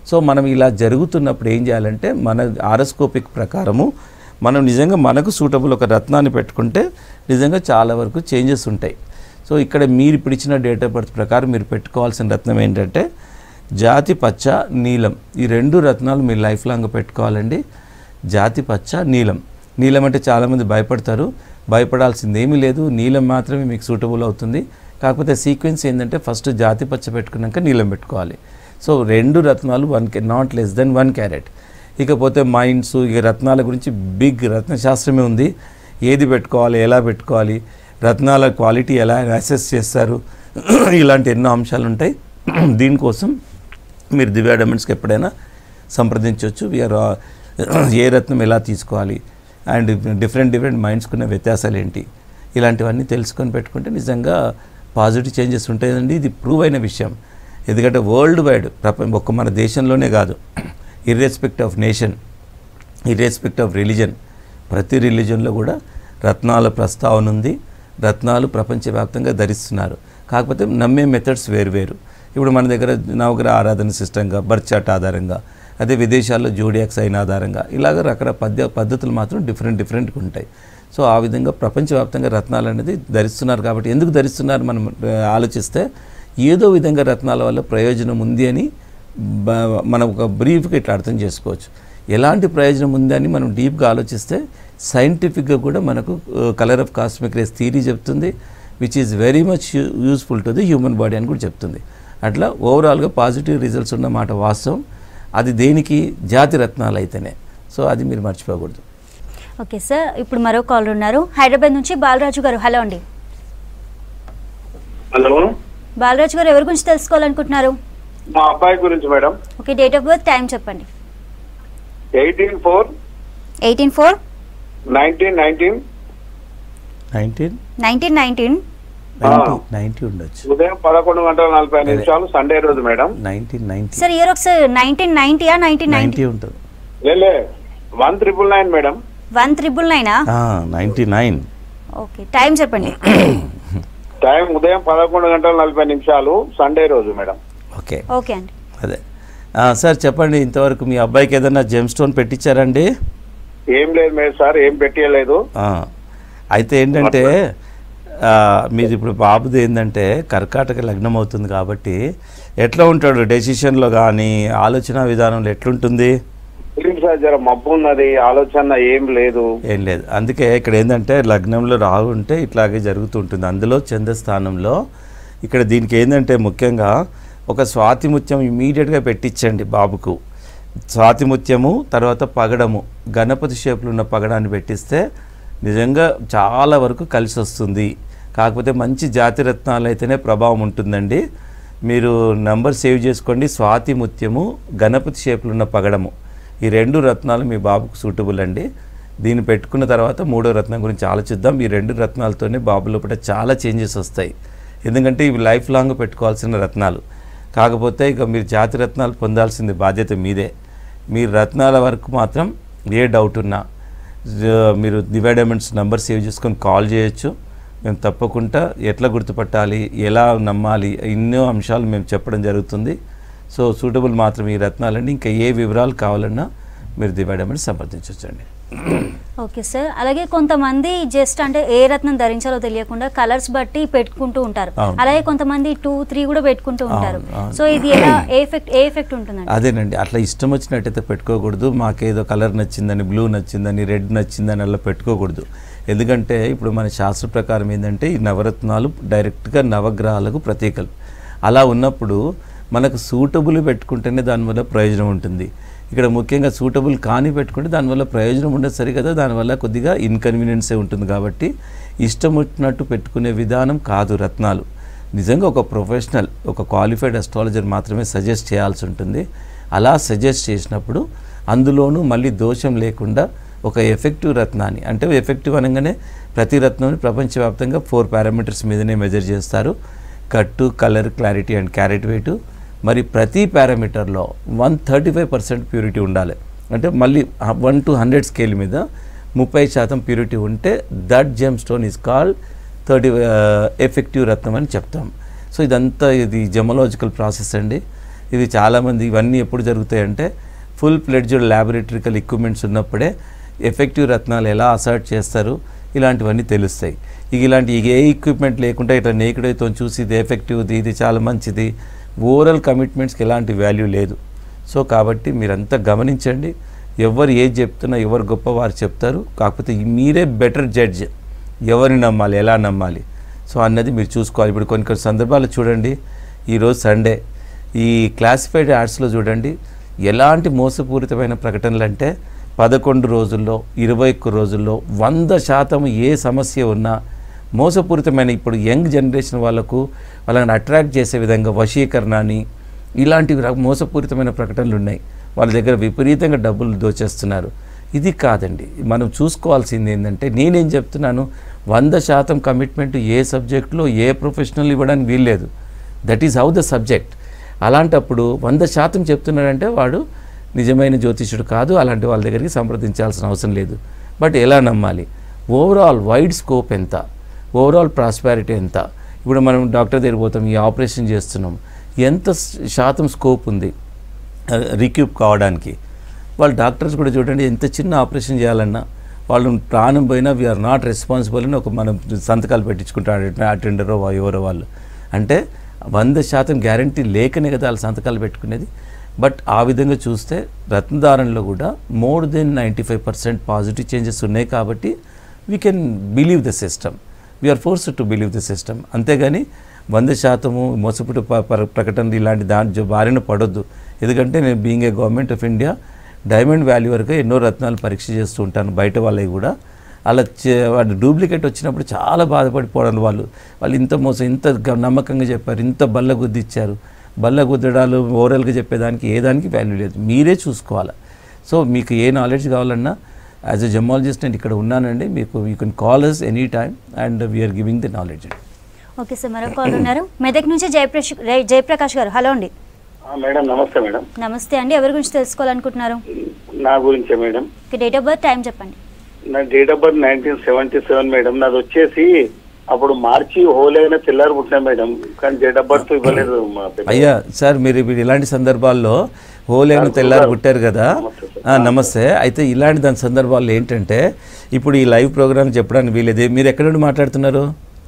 సో మనం ఇలా జరుగుతున్నప్పుడు ఏం చేయాలంటే మన ఆరోస్కోపిక్ ప్రకారము మనం నిజంగా మనకు సూటబుల్ ఒక రత్నాన్ని పెట్టుకుంటే నిజంగా చాలా వరకు చేంజెస్ ఉంటాయి సో ఇక్కడ మీరు ఇప్పుడు ఇచ్చిన డేట్ ఆఫ్ బర్త్ ప్రకారం మీరు పెట్టుకోవాల్సిన రత్నం ఏంటంటే జాతి పచ్చ నీలం ఈ రెండు రత్నాలు మీరు లైఫ్ లాంగ్ పెట్టుకోవాలండి జాతి పచ్చ నీలం నీలం అంటే చాలామంది భయపడతారు భయపడాల్సింది ఏమీ లేదు నీలం మాత్రమే మీకు సూటబుల్ అవుతుంది కాకపోతే సీక్వెన్స్ ఏంటంటే ఫస్ట్ జాతి పచ్చ పెట్టుకున్నాక నీలం పెట్టుకోవాలి సో రెండు రత్నాలు one not less than one carat ఇకపోతే మైండ్స్ ఇక రత్నాల గురించి బిగ్ రత్నశాస్త్రమే ఉంది ఏది పెట్టుకోవాలి ఎలా పెట్టుకోవాలి రత్నాల క్వాలిటీ ఎలా అసెస్ చేస్తారు ఇలాంటి ఎన్నో అంశాలు ఉంటాయి దీనికోసం మీరు దివ్య డైమండ్స్కి ఎప్పుడైనా సంప్రదించవచ్చు వీఆర్ ఏ రత్నం ఎలా తీసుకోవాలి అండ్ డిఫరెంట్ డిఫరెంట్ మైండ్స్కున్న వ్యత్యాసాలు ఏంటి ఇలాంటివన్నీ తెలుసుకొని పెట్టుకుంటే నిజంగా పాజిటివ్ చేంజెస్ ఉంటాయండి ఇది ప్రూవ్ అయిన విషయం ఎందుకంటే వరల్డ్ వైడ్ ప్రపంచ ఒక్క మన దేశంలోనే కాదు irrespective of nation irrespective of religion ప్రతి రిలీజన్లో కూడా రత్నాల ప్రస్తావన ఉంది రత్నాలు ప్రపంచవ్యాప్తంగా ధరిస్తున్నారు కాకపోతే నమ్మే మెథడ్స్ వేరువేరు ఇప్పుడు మన దగ్గర నవగ్రహ ఆరాధన సిస్టంగా బర్త్ చార్ట్ ఆధారంగా అదే విదేశాల్లో జోడియాక్స్ అయిన ఆధారంగా ఇలాగ రకరకాల పద్ధ పద్ధతులు మాత్రం డిఫరెంట్ డిఫరెంట్గా ఉంటాయి సో ఆ విధంగా ప్రపంచవ్యాప్తంగా రత్నాలు అనేది ధరిస్తున్నారు కాబట్టి ఎందుకు ధరిస్తున్నారు మనం ఆ, ఆలోచిస్తే ఏదో విధంగా రత్నాల వల్ల ప్రయోజనం ఉంది అని బ- మనం ఒక బ్రీఫ్గా ఇట్లా అర్థం చేసుకోవచ్చు ఎలాంటి ప్రయోజనం ఉందని మనం డీప్గా ఆలోచిస్తే సైంటిఫిక్గా కూడా మనకు colour of cosmic rays theory చెప్తుంది which is very much useful to the human body అని కూడా చెప్తుంది అట్లా ఓవరాల్గా పాజిటివ్ రిజల్ట్స్ ఉన్న మాట వాస్తవం అది దేనికి జాతి రత్నాలు అయితేనే సో అది మీరు మర్చిపోకూడదు ఓకే సార్ ఇప్పుడు మరో కాలర్ ఉన్నారు హైదరాబాద్ నుంచి బాలరాజు గారు హలో అండి హలో బాలరాజు గారు ఎవరి గురించి తెలుసుకోవాలనుకుంటున్నారు మా అబ్బాయి గురించి madam okay date of birth time చెప్పండి eighteen four eighteen four nineteen nineteen nineteen nineteen nineteen ninety ninety ఉండొచ్చు ఉదయం పదకొండు గంటల నలభై ఐదు నిమిషాలు సండే రోజు madam nineteen ninety sir year ఒకసారి నైన్టీన్ నైన్టీయా నైన్టీన్ నైన్టీ నైంటీ ఉంటుంది లేలే one triple nine madam one triple నైనా నైంటీ నైన్ ఓకే టైం చెప్పండి టైం ఉదయం పదకొండు గంటల నలభై నిమిషాలు సండే రోజు మేడం ఓకే ఓకే అండి అదే ఆ, సార్ చెప్పండి ఇంతవరకు మీ అబ్బాయికి ఏదైనా జెమ్ స్టోన్ పెట్టించారండి ఏం లేదు మేడం సార్ ఏం పెట్టియలేదు ఆ, అయితే ఏంటంటే ఆ, మీది ఇప్పుడు బాబుది ఏంటంటే కర్కాటక లగ్నం అవుతుంది కాబట్టి ఎట్లా ఉంటాడు డెసిషన్లో కానీ ఆలోచన విధానంలో ఎట్లుంటుంది ఏం సార్ జర మబ్బు ఉన్నది ఆలోచన ఏం లేదు ఏం లేదు అందుకే ఇక్కడ ఏంటంటే లగ్నంలో రాహు ఉంటే ఇట్లాగే జరుగుతుంటుంది అందులో చంద్రస్థానంలో ఇక్కడ దీనికి ఏంటంటే ముఖ్యంగా ఒక స్వాతి ముత్యం ఇమీడియట్గా పెట్టించండి బాబుకు స్వాతి ముత్యము తర్వాత పగడము గణపతి షేపులు ఉన్న పగడాన్ని పెట్టిస్తే నిజంగా చాలా వరకు కలిసి వస్తుంది కాకపోతే మంచి జాతి రత్నాలు అయితేనే ప్రభావం ఉంటుందండి మీరు నంబర్ సేవ్ చేసుకోండి స్వాతి ముత్యము గణపతి షేపులు ఉన్న పగడము ఈ రెండు రత్నాలు మీ బాబుకు సూటబుల్ అండి దీన్ని పెట్టుకున్న తర్వాత మూడో రత్నం గురించి ఆలోచిద్దాం ఈ రెండు రత్నాలతోనే బాబు లోపల చాలా చేంజెస్ వస్తాయి ఎందుకంటే ఇవి లైఫ్ లాంగ్ పెట్టుకోవాల్సిన రత్నాలు కాకపోతే ఇక మీరు జాతి రత్నాలు పొందాల్సింది బాధ్యత మీదే మీరు రత్నాల వరకు మాత్రం ఏ డౌట్ ఉన్నా జ- మీరు దివై డైమండ్స్ నెంబర్ సేవ్ చేసుకొని కాల్ చేయొచ్చు మేము తప్పకుండా ఎట్లా గుర్తుపట్టాలి ఎలా నమ్మాలి ఎన్నో అంశాలు మేము చెప్పడం జరుగుతుంది సో సూటబుల్ మాత్రం ఈ రత్నాలండి ఇంకా ఏ వివరాలు కావాలన్నా మీరు దివై డైమండ్స్ సంప్రదించవచ్చండి ఓకే సార్ అలాగే కొంతమంది జస్ట్ అంటే ఏ రత్నం ధరించాలో తెలియకుండా కలర్స్ బట్టి పెట్టుకుంటూ ఉంటారు అవును. అలాగే కొంతమంది టూ త్రీ కూడా పెట్టుకుంటూ ఉంటారు అవును, అవును. సో ఇది ఎలా ఏ ఎఫెక్ట్ ఏ ఎఫెక్ట్ ఉంటుందండి అదేనండి అట్లా ఇష్టం వచ్చినట్టయితే పెట్టుకోకూడదు మాకేదో కలర్ నచ్చిందని బ్లూ నచ్చిందని రెడ్ నచ్చిందని అలా పెట్టుకోకూడదు ఎందుకంటే ఇప్పుడు మన శాస్త్ర ప్రకారం ఏంటంటే ఈ నవరత్నాలు డైరెక్ట్గా నవగ్రహాలకు ప్రతీకలు అలా ఉన్నప్పుడు మనకు సూటబుల్ పెట్టుకుంటేనే దానివల్ల ప్రయోజనం ఉంటుంది ఇక్కడ ముఖ్యంగా సూటబుల్ కాని పెట్టుకుంటే దానివల్ల ప్రయోజనం ఉండదు సరి కదా దానివల్ల కొద్దిగా ఇన్కన్వీనియన్సే ఉంటుంది కాబట్టి ఇష్టం వచ్చినట్టు పెట్టుకునే విధానం కాదు రత్నాలు నిజంగా ఒక ప్రొఫెషనల్ ఒక క్వాలిఫైడ్ అస్ట్రాలజర్ మాత్రమే సజెస్ట్ చేయాల్సి ఉంటుంది అలా సజెస్ట్ చేసినప్పుడు అందులోనూ మళ్ళీ దోషం లేకుండా ఒక ఎఫెక్టివ్ రత్నాన్ని అంటే ఎఫెక్టివ్ అనగానే ప్రతి రత్నాన్ని ప్రపంచవ్యాప్తంగా ఫోర్ పారామీటర్స్ మీదనే మెజర్ చేస్తారు cut colour clarity and carat weight మరి ప్రతి పారామీటర్లో one thirty five percent purity ఉండాలి అంటే మళ్ళీ వన్ టు హండ్రెడ్ స్కేల్ మీద ముప్పై శాతం ప్యూరిటీ ఉంటే that gem stone is called thirty effective రత్నం అని చెప్తాం సో ఇదంతా ఇది జెమలాజికల్ ప్రాసెస్ అండి ఇది చాలామంది ఇవన్నీ ఎప్పుడు జరుగుతాయంటే ఫుల్ ప్లెడ్జ్డ్ ల్యాబొరేటరికల్ ఎక్విప్మెంట్స్ ఉన్నప్పుడే ఎఫెక్టివ్ రత్నాలు ఎలా అసర్ట్ చేస్తారు ఇలాంటివన్నీ తెలుస్తాయి ఇక ఇలాంటి ఇక ఏ ఎక్విప్మెంట్ లేకుండా ఇట్లా నేకుడైతే చూసి ఇది ఎఫెక్టివ్ది ఇది చాలా మంచిది ఓవరాల్ కమిట్మెంట్స్కి ఎలాంటి వాల్యూ లేదు సో కాబట్టి మీరంతా గమనించండి ఎవరు ఏది చెప్తున్నా ఎవరు గొప్పవారు చెప్తారు కాకపోతే మీరే బెటర్ జడ్జ్ ఎవరిని నమ్మాలి ఎలా నమ్మాలి సో అన్నది మీరు చూసుకోవాలి ఇప్పుడు కొన్ని కొన్ని సందర్భాలు చూడండి ఈరోజు సండే ఈ క్లాసిఫైడ్ యాడ్స్లో చూడండి ఎలాంటి మోసపూరితమైన ప్రకటనలు అంటే పదకొండు రోజుల్లో ఇరవై ఒక్క రోజుల్లో వంద శాతం ఏ సమస్య ఉన్నా మోసపూరితమైన ఇప్పుడు యంగ్ జనరేషన్ వాళ్ళకు వాళ్ళని అట్రాక్ట్ చేసే విధంగా వశీకరణ అని ఇలాంటి ర- మోసపూరితమైన ప్రకటనలు ఉన్నాయి వాళ్ళ దగ్గర విపరీతంగా డబ్బులు దోచేస్తున్నారు ఇది కాదండి మనం చూసుకోవాల్సింది ఏంటంటే నేనేం చెప్తున్నాను వంద శాతం కమిట్మెంట్ ఏ సబ్జెక్టులో ఏ ప్రొఫెషనల్ ఇవ్వడానికి వీల్లేదు that is how the subject అలాంటప్పుడు వంద శాతం చెప్తున్నాడంటే వాడు నిజమైన జ్యోతిష్యుడు కాదు అలాంటి వాళ్ళ దగ్గరికి సంప్రదించాల్సిన అవసరం లేదు బట్ ఎలా నమ్మాలి ఓవరాల్ వైడ్ స్కోప్ ఎంత ఓవరాల్ ప్రాస్పారిటీ ఎంత ఇప్పుడు మనం డాక్టర్ దగ్గర పోతాం ఈ ఆపరేషన్ చేస్తున్నాం ఎంత శాతం స్కోప్ ఉంది రిక్యూప్ కావడానికి వాళ్ళ డాక్టర్స్ కూడా చూడండి ఎంత చిన్న ఆపరేషన్ చేయాలన్నా వాళ్ళు ప్రాణం పోయినా వీఆర్ నాట్ రెస్పాన్సిబుల్ అని ఒక మనం సంతకాలు పెట్టించుకుంటారు అటెండరో ఎవరో వాళ్ళు అంటే వంద శాతం గ్యారంటీ లేకనే కదా వాళ్ళు సంతకాలు పెట్టుకునేది బట్ ఆ విధంగా చూస్తే రత్నదారంలో కూడా more than ninety five percent positive changes ఉన్నాయి కాబట్టి we can believe the system we are force to believe the system అంతేగాని వంద శాతము మోసపుటి ప- ప- ప్రకటనలు ఇలాంటి దాని జో- బారిన పడొద్దు ఎందుకంటే నేను being a government of India diamond value వరకు ఎన్నో రత్నాలు పరీక్ష చేస్తూ ఉంటాను బయట వాళ్ళవి కూడా అలా చే- వాడు డూప్లికేట్ వచ్చినప్పుడు చాలా బాధపడిపోవడం వాళ్ళు వాళ్ళు ఇంత మోసం ఇంత గ- నమ్మకంగా చెప్పారు ఇంత బల్ల గుద్ది ఇచ్చారు బల్ల గుద్దడాలు ఓవరాల్గా చెప్పేదానికి ఏ దానికి వాల్యూ లేదు మీరే చూసుకోవాలి సో మీకు ఏ నాలెడ్జ్ కావాలన్నా యాజ్ ఎ జమాలజిస్ట్ నేను ఇక్కడ ఉన్నానండి మీకు you can call us any time and we are giving the knowledge okay sir మరో కాల్ ఉన్నారు మెదక్ నుంచి జయప్రష్ రే- జయప్రకాష్ గారు హలో అండి మేడం నమస్తే మేడం నమస్తే అండి ఎవరి గురించి తెలుసుకోవాలనుకుంటున్నారు నా గురించే madam date of birth time చెప్పండి నా date of birth nineteen seventy seven madam నాది వచ్చేసి అప్పుడు మార్చి హోలీ అయినా తెల్లారి పుట్టినా మేడం కానీ డేట్ ఆఫ్ బర్త్ ఇవ్వలేదు మా పిల్ల. అయ్యా సార్ మీరు ఇప్పుడు ఇలాంటి సందర్భాల్లో హోలేను తెల్లారి పుట్టారు కదా ఆ, నమస్తే అయితే ఇలాంటి దాని సందర్భాల్లో ఏంటంటే ఇప్పుడు ఈ లైవ్ ప్రోగ్రామ్ చెప్పడానికి వీలేదు మీరు ఎక్కడ నుండి మాట్లాడుతున్నారు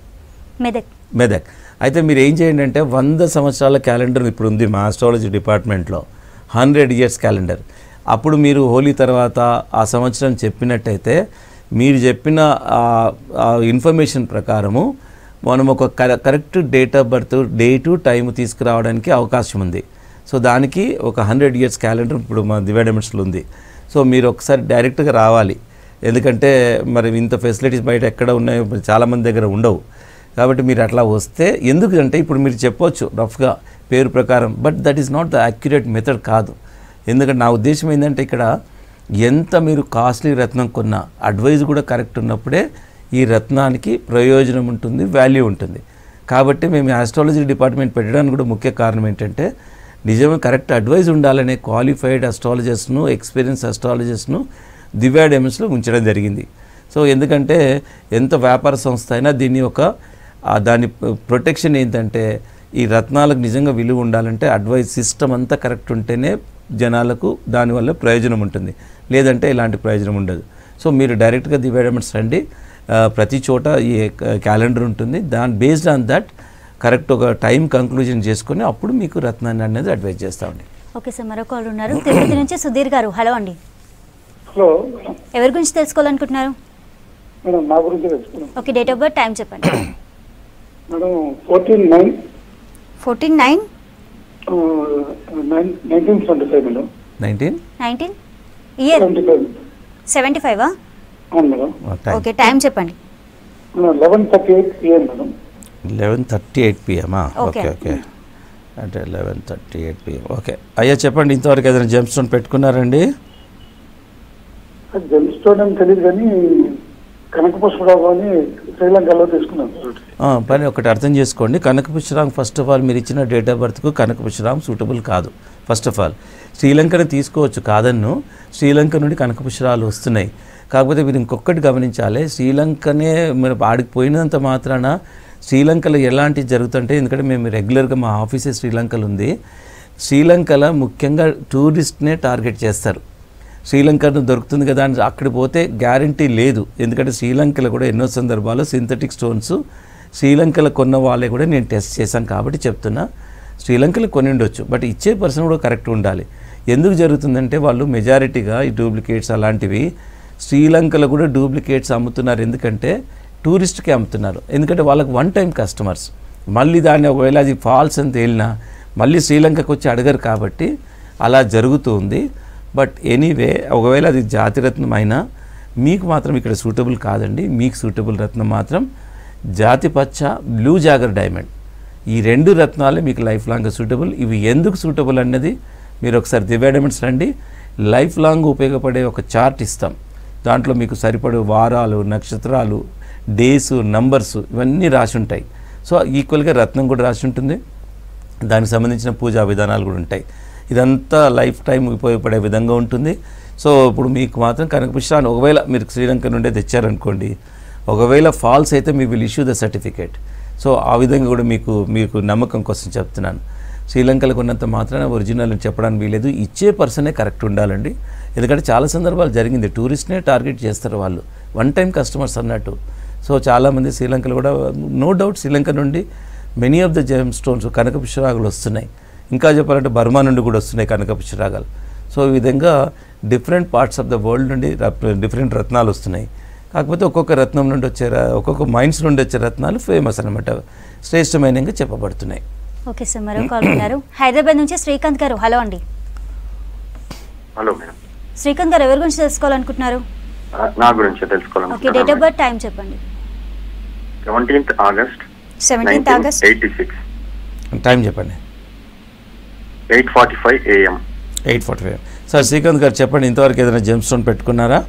మెదక్ మెదక్ అయితే మీరు ఏం చేయండి అంటే వంద సంవత్సరాల క్యాలెండర్ ఇప్పుడు ఉంది మా ఆస్ట్రాలజీ డిపార్ట్మెంట్లో హండ్రెడ్ ఇయర్స్ క్యాలెండర్ అప్పుడు మీరు హోలీ తర్వాత ఆ సంవత్సరం చెప్పినట్టయితే మీరు చెప్పిన ఆ- ఆ ఇన్ఫర్మేషన్ ప్రకారము మనం ఒక కర- correct date of birth date time తీసుకురావడానికి అవకాశం ఉంది సో దానికి ఒక హండ్రెడ్ ఇయర్స్ క్యాలెండర్ ఇప్పుడు మా దివ్య డైమండ్స్లో ఉంది సో మీరు ఒకసారి డైరెక్ట్గా రావాలి ఎందుకంటే మరి ఇంత ఫెసిలిటీస్ బయట ఎక్కడ ఉన్నాయో మరి చాలామంది దగ్గర ఉండవు కాబట్టి మీరు అట్లా వస్తే ఎందుకంటే ఇప్పుడు మీరు చెప్పొచ్చు రఫ్గా పేరు ప్రకారం but that is not the accurate method కాదు ఎందుకంటే నా ఉద్దేశం ఏంటంటే ఇక్కడ ఎంత మీరు కాస్ట్లీ రత్నం కొన్నా అడ్వైజ్ కూడా కరెక్ట్ ఉన్నప్పుడే ఈ రత్నానికి ప్రయోజనం ఉంటుంది వాల్యూ ఉంటుంది కాబట్టి మేము ఆస్ట్రాలజీ డిపార్ట్మెంట్ పెట్టడానికి కూడా ముఖ్య కారణం ఏంటంటే నిజమే కరెక్ట్ అడ్వైజ్ ఉండాలనే క్వాలిఫైడ్ అస్ట్రాలజర్స్ను ఎక్స్పీరియన్స్ అస్ట్రాలజర్స్ను దివ్యా డైమండ్స్లో ఉంచడం జరిగింది సో ఎందుకంటే ఎంత వ్యాపార సంస్థ అయినా దీన్ని ఒక ఆ దాని ప్రొటెక్షన్ ఏంటంటే ఈ రత్నాలకు నిజంగా విలువ ఉండాలంటే అడ్వైస్ సిస్టమ్ అంతా కరెక్ట్ ఉంటేనే జనాలకు దానివల్ల ప్రయోజనం ఉంటుంది లేదంటే ఇలాంటి ప్రయోజనం ఉండదు సో మీరు డైరెక్ట్గా దివ్య డైమండ్స్ రండి ఆ, ప్రతి చోట ఈ క్యాలెండర్ ఉంటుంది దాని బేస్డ్ ఆన్ దట్ కరెక్ట్ ఒక టైం కంక్లూజన్ చేసుకొని అప్పుడు మీకు రత్నాన్ని అనేది అడ్వైజ్ చేస్తామండి ఓకే సార్ మరో కాల్ ఉన్నారు తిరుపతి నుంచి సుధీర్ గారు హలో అండి హలో ఎవరి గురించి తెలుసుకోవాలనుకుంటున్నారు మేడం నా గురించి తెలుసుకున్నాం okay date of birth time చెప్పండి madam fourteen nine fourteen nine nineteen seventy five madam nineteen nineteen year seventy five seventy ఫైవా అవును మేడం టైం ఓకే టైం చెప్పండి eleven thirty eight PM madam eleven thirty eight పిఎమా Okay. Okay okay అంటే eleven thirty eight PM okay అయ్యా చెప్పండి ఇంతవరకు ఏదైనా gem stone పెట్టుకున్నారండి జెమ్ స్టోన్ అని తెలియదు కానీ కనకపుష్పరావు అని శ్రీలంకలో తీసుకున్నాను సార్ ఆ, పని ఒకటి అర్థం చేసుకోండి కనకపుష్పరామ్ ఫస్ట్ ఆఫ్ ఆల్ మీరు ఇచ్చిన డేట్ ఆఫ్ బర్త్కు కనకపుష్పరామ్ సూటబుల్ కాదు ఫస్ట్ ఆఫ్ ఆల్ శ్రీలంకని తీసుకోవచ్చు కాదన్ను శ్రీలంక నుండి కనకపుష్పరాలు వస్తున్నాయి కాకపోతే మీరు ఇంకొకటి గమనించాలి శ్రీలంకనే మీరు ఆడికి పోయినంత మాత్రాన శ్రీలంకలో ఎలాంటి జరుగుతుంటే ఎందుకంటే మేము రెగ్యులర్గా మా ఆఫీసే శ్రీలంకలో ఉంది శ్రీలంకలో ముఖ్యంగా టూరిస్ట్నే టార్గెట్ చేస్తారు శ్రీలంకను దొరుకుతుంది కదా అని అక్కడ పోతే గ్యారంటీ లేదు ఎందుకంటే శ్రీలంకలో కూడా ఎన్నో సందర్భాల్లో సింథటిక్ స్టోన్స్ శ్రీలంకలో కొన్న వాళ్ళే కూడా నేను టెస్ట్ చేశాను కాబట్టి చెప్తున్నా శ్రీలంకలో కొని ఉండొచ్చు బట్ ఇచ్చే పర్సన్ కూడా కరెక్ట్ ఉండాలి ఎందుకు జరుగుతుందంటే వాళ్ళు మెజారిటీగా ఈ డూప్లికేట్స్ అలాంటివి శ్రీలంకలో కూడా డూప్లికేట్స్ అమ్ముతున్నారు ఎందుకంటే టూరిస్ట్కి అమ్ముతున్నారు ఎందుకంటే వాళ్ళకి వన్ టైం కస్టమర్స్ మళ్ళీ దాన్ని ఒకవేళ అది ఫాల్స్ అని తేలినా మళ్ళీ శ్రీలంకకు వచ్చి అడగరు కాబట్టి అలా జరుగుతుంది బట్ ఎనీవే ఒకవేళ అది జాతిరత్నం అయినా మీకు మాత్రం ఇక్కడ సూటబుల్ కాదండి మీకు సూటబుల్ రత్నం మాత్రం జాతి పచ్చ బ్లూ జాగర్ డైమండ్ ఈ రెండు రత్నాలే మీకు లైఫ్ లాంగ్ సూటబుల్ ఇవి ఎందుకు సూటబుల్ అన్నది మీరు ఒకసారి దివ్య డైమండ్స్ రండి లైఫ్ లాంగ్ ఉపయోగపడే ఒక చార్ట్ ఇస్తాం దాంట్లో మీకు సరిపడే వారాలు నక్షత్రాలు డేస్ నంబర్స్ ఇవన్నీ రాసి ఉంటాయి సో ఈక్వల్గా రత్నం కూడా రాసి ఉంటుంది దానికి సంబంధించిన పూజా విధానాలు కూడా ఉంటాయి ఇదంతా లైఫ్ టైం ఉపయోగపడే విధంగా ఉంటుంది సో ఇప్పుడు మీకు మాత్రం కనకపుష్పాన్ని ఒకవేళ మీరు శ్రీలంక నుండే తెచ్చారనుకోండి ఒకవేళ ఫాల్స్ అయితే మీ will issue the certificate so ఆ విధంగా కూడా మీకు మీకు నమ్మకం కోసం చెప్తున్నాను శ్రీలంకలకు ఉన్నంత మాత్రాన ఒరిజినల్ అని చెప్పడానికి వీలేదు ఇచ్చే పర్సనే కరెక్ట్ ఉండాలండి ఎందుకంటే చాలా సందర్భాలు జరిగింది టూరిస్ట్నే టార్గెట్ చేస్తారు వాళ్ళు వన్ టైం కస్టమర్స్ అన్నట్టు సో చాలామంది శ్రీలంకలో కూడా నో డౌట్ శ్రీలంక నుండి many of the gem stones కనక పుష్పరాగాలు వస్తున్నాయి ఇంకా చెప్పాలంటే బర్మా నుండి కూడా వస్తున్నాయి కనక పుష్పరాగాలు సో ఈ విధంగా different parts of the world నుండి డిఫరెంట్ రత్నాలు వస్తున్నాయి కాకపోతే ఒక్కొక్క రత్నం నుండి వచ్చే ర- ఒక్కొక్క మైండ్స్ నుండి వచ్చే రత్నాలు ఫేమస్ అనమాట శ్రేష్టమైనగా చెప్పబడుతున్నాయి ఓకే సార్ మరో కాల్ ఉన్నారు హైదరాబాద్ నుంచి శ్రీకాంత్ గారు హలో అండి హలో మేడం శ్రీకాంత్ గారు ఎవరి గురించి తెలుసుకోవాలనుకుంటున్నారు ఆ, నా గురించి ఓకే డేట్ ఆఫ్ తెలుసుకోవాలనుకుంటున్నాను బర్త్ టైం చెప్పండి seventeenth August seventeenth August eighty six time చెప్పండి eight forty five AM eight forty five sir Srikanth garu చెప్పండి ఇంతవరకు ఏదైనా జెమ్ స్టోన్ పెట్టుకున్నారా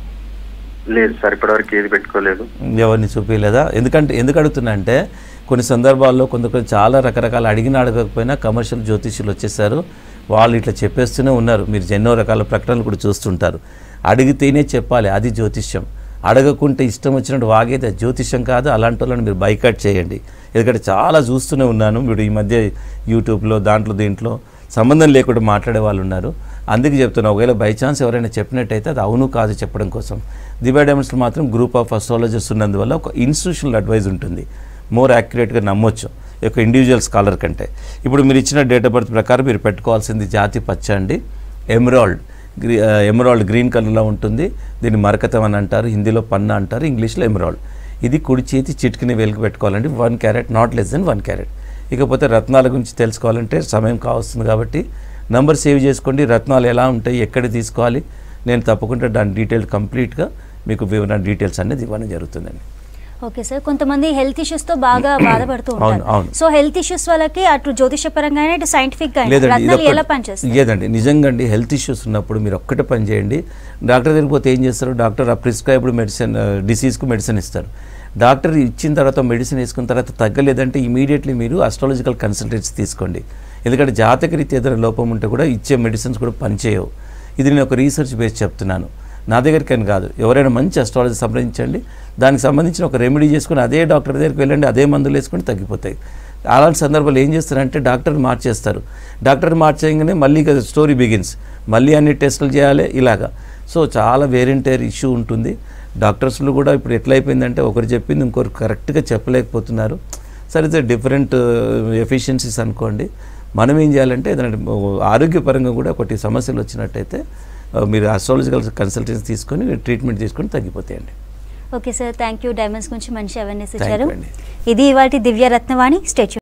లేదు సార్ ఇప్పటివరకు ఏది పెట్టుకోలేదు ఎవరిని చూపించలేదా ఎందుకంటే ఎందుకు అడుగుతున్నా అంటే కొన్ని సందర్భాల్లో కొందరు కొంచెం చాలా రకరకాల అడిగిన అడగకపోయినా కమర్షియల్ జ్యోతిష్యులు వచ్చేసారు వాళ్ళు ఇట్లా చెప్పేస్తూనే ఉన్నారు మీరు ఎన్నో రకాల ప్రకటనలు కూడా చూస్తుంటారు అడిగితేనే చెప్పాలి అది జ్యోతిష్యం అడగకుంటే ఇష్టం వచ్చినట్టు వాగేది అది జ్యోతిష్యం కాదు అలాంటి వాళ్ళని మీరు బైకాట్ చేయండి ఎందుకంటే చాలా చూస్తూనే ఉన్నాను మీరు ఈ మధ్య యూట్యూబ్లో దాంట్లో దీంట్లో సంబంధం లేకుండా మాట్లాడే వాళ్ళు ఉన్నారు అందుకే చెప్తున్నా ఒకవేళ బై ఛాన్స్ ఎవరైనా చెప్పినట్టయితే అది అవును కాదు చెప్పడం కోసం దివ్యా డైమండ్స్లో మాత్రం గ్రూప్ ఆఫ్ అస్ట్రాలజర్స్ ఉన్నందువల్ల ఒక ఇన్స్టిట్యూషనల్ అడ్వైజ్ ఉంటుంది మోర్ యాక్యురేట్గా నమ్మొచ్చు ఈ యొక్క ఇండివిజువల్ స్కాలర్ కంటే ఇప్పుడు మీరు ఇచ్చిన డేట్ ఆఫ్ బర్త్ ప్రకారం మీరు పెట్టుకోవాల్సింది జాతి పచ్చ అండి ఎమరాల్డ్ గ్రీ ఎమరాల్డ్ గ్రీన్ కలర్లో ఉంటుంది దీన్ని మరకతం అని అంటారు హిందీలో పన్న అంటారు ఇంగ్లీష్లో ఎమరాల్డ్ ఇది కుడి చేతి చిటికిని వేలుకు పెట్టుకోవాలండి one carat not less than one carat ఇకపోతే రత్నాల గురించి తెలుసుకోవాలంటే సమయం కావస్తుంది కాబట్టి నంబర్ సేవ్ చేసుకోండి రత్నాలు ఎలా ఉంటాయి ఎక్కడ తీసుకోవాలి నేను తప్పకుండా దాని డీటెయిల్ కంప్లీట్గా మీకు వివరణ డీటెయిల్స్ అనేది ఇవ్వడం జరుగుతుందండి ఓకే సార్ కొంతమంది హెల్త్ ఇష్యూస్ తో బాగా బాధపడుతూ అవును, ఉంటారు అవును. సో హెల్త్ ఇష్యూస్ వాళ్ళకి అటు జ్యోతిష పరంగానే ఇటు సైంటిఫిక్ గా లేదండి రత్నాలు ఇదొక్కటి- ఎలా పనిచేస్తాయి లేదండి నిజంగా అండి హెల్త్ ఇష్యూస్ ఉన్నప్పుడు మీరు ఒక్కటే పని చేయండి డాక్టర్ దగ్గరికి పోతే ఏం చేస్తారు డాక్టర్ ఆ ప్రిస్క్రైబ్డ్ మెడిసిన్ డిసీజ్కు మెడిసిన్ ఇస్తారు డాక్టర్ ఇచ్చిన తర్వాత మెడిసిన్ వేసుకున్న తర్వాత తగ్గలేదంటే ఇమీడియట్లీ మీరు అస్ట్రాలజికల్ కన్సల్టెన్సీ తీసుకోండి ఎందుకంటే జాతక రీతి ఏదైనా లోపం ఉంటే కూడా ఇచ్చే మెడిసిన్స్ కూడా పనిచేయవు ఇది నేను ఒక రీసెర్చ్ బేస్ చెప్తున్నాను నా దగ్గరికి అని కాదు ఎవరైనా మంచి అస్ట్రాలజీ సంప్రదించండి దానికి సంబంధించిన ఒక రెమెడీ చేసుకుని అదే డాక్టర్ దగ్గరికి వెళ్ళండి అదే మందులు వేసుకొని తగ్గిపోతాయి అలాంటి సందర్భాలు ఏం చేస్తారంటే డాక్టర్ని మార్చేస్తారు డాక్టర్ని మార్చేయగానే మళ్ళీ ఇక స్టోరీ బిగిన్స్ మళ్ళీ అన్ని టెస్టులు చేయాలి ఇలాగా సో చాలా వేరెంటైర్ ఇష్యూ ఉంటుంది డాక్టర్స్లో కూడా ఇప్పుడు ఎట్లా అయిపోయిందంటే ఒకరు చెప్పింది ఇంకొకరు కరెక్ట్గా చెప్పలేకపోతున్నారు సరే డిఫరెంట్ ఎఫిషియన్సీస్ అనుకోండి మనం ఏం చేయాలంటే ఏదైనా ఆరోగ్యపరంగా కూడా ఒకటి సమస్యలు వచ్చినట్టయితే ఆ, మీరు అస్ట్రాలజికల్ కన్సల్టెన్సీ తీసుకొని ట్రీట్మెంట్ తీసుకొని తగ్గిపోతాయండి okay sir thank you diamonds గురించి మంచి అవేర్నెస్ Thank ఇచ్చారు you అండి. ఇది ఇవాటి దివ్య రత్నవాణి స్టేచ్యూ